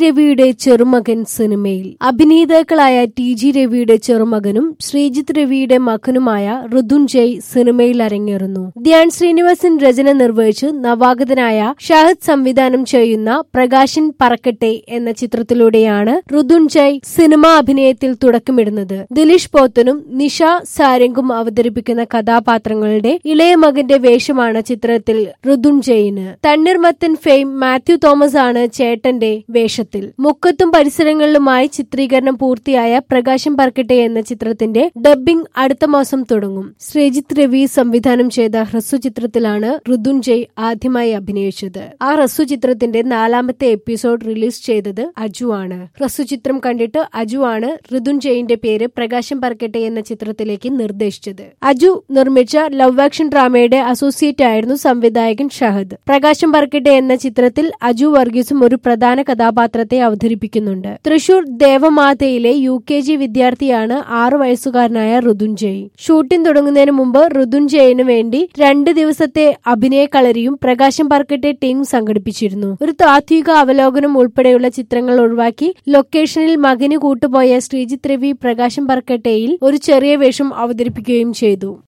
രവിയുടെ ചെറുമകൻ സിനിമയിൽ അഭിനേതാക്കളായ T G രവിയുടെ ചെറുമകനും ശ്രീജിത്ത് രവിയുടെ മകനുമായ ഋതുഞ്ജയ് സിനിമയിൽ അരങ്ങേറുന്നു ധ്യാൻ ശ്രീനിവാസൻ രചന നിർവഹിച്ച് നവാഗതനായ ഷാഹിദ് സംവിധാനം ചെയ്യുന്ന പ്രകാശൻ പറക്കട്ടെ എന്ന ചിത്രത്തിലൂടെയാണ് ഋതുഞ്ജയ് സിനിമാ അഭിനയത്തിൽ തുടക്കമിടുന്നത് ദിലീഷ് പോത്തനും നിഷ സാരംഗും അവതരിപ്പിക്കുന്ന കഥാപാത്രങ്ങളുടെ ഇളയ മകന്റെ വേഷമാണ് ചിത്രത്തിൽ ഋതുഞ്ജയിന് തണ്ണീർമത്തൻ ഫെയിം മാത്യു തോമസ് ആണ് ചേട്ടന്റെ വേഷത്തിൽ മുക്കത്തും പരിസരങ്ങളിലുമായി ചിത്രീകരണം പൂർത്തിയായ പ്രകാശം പറക്കട്ടെ എന്ന ചിത്രത്തിന്റെ ഡബ്ബിംഗ് അടുത്ത മാസം തുടങ്ങും ശ്രീജിത്ത് രവി സംവിധാനം ചെയ്ത ഹ്രസ്വ ചിത്രത്തിലാണ് ഋതുഞ്ജയ് ആദ്യമായി അഭിനയിച്ചത് ആ ഹ്രസ്വ ചിത്രത്തിന്റെ നാലാമത്തെ എപ്പിസോഡ് റിലീസ് ചെയ്തത് അജു ആണ് ഹ്രസ്വ ചിത്രം കണ്ടിട്ട് അജു ആണ് ഋതുഞ്ജയിന്റെ പേര് പ്രകാശം പറക്കട്ടെ എന്ന ചിത്രത്തിലേക്ക് നിർദ്ദേശിച്ചത് അജു നിർമ്മിച്ച ലവ് ആക്ഷൻ ഡ്രാമയുടെ അസോസിയേറ്റ് ആയിരുന്നു സംവിധായകൻ ഷഹദ് പ്രകാശം പറക്കട്ടെ എന്ന ചിത്രത്തിൽ അജു വർഗീസും ഒരു പ്രധാന കഥാപാത്രത്തെ അവതരിപ്പിക്കുന്നുണ്ട് തൃശൂർ ദേവമാതയിലെ യു കെ ജി വിദ്യാർത്ഥിയാണ് ആറു വയസ്സുകാരനായ ഋതുഞ്ജയ് ഷൂട്ടിംഗ് തുടങ്ങുന്നതിന് മുമ്പ് ഋതുഞ്ജയിന് വേണ്ടി രണ്ട് ദിവസത്തെ അഭിനയ കളരിയും പ്രകാശം പറക്കട്ടെ ടീം സംഘടിപ്പിച്ചിരുന്നു ഒരു താത്വിക അവലോകനം ഉൾപ്പെടെയുള്ള ചിത്രങ്ങൾ ഒഴിവാക്കി ലൊക്കേഷനിൽ മകന് കൂട്ടുപോയ ശ്രീജിത്ത് രവി പ്രകാശം പറക്കട്ടെയിൽ ഒരു ചെറിയ വേഷം അവതരിപ്പിക്കുകയും ചെയ്തു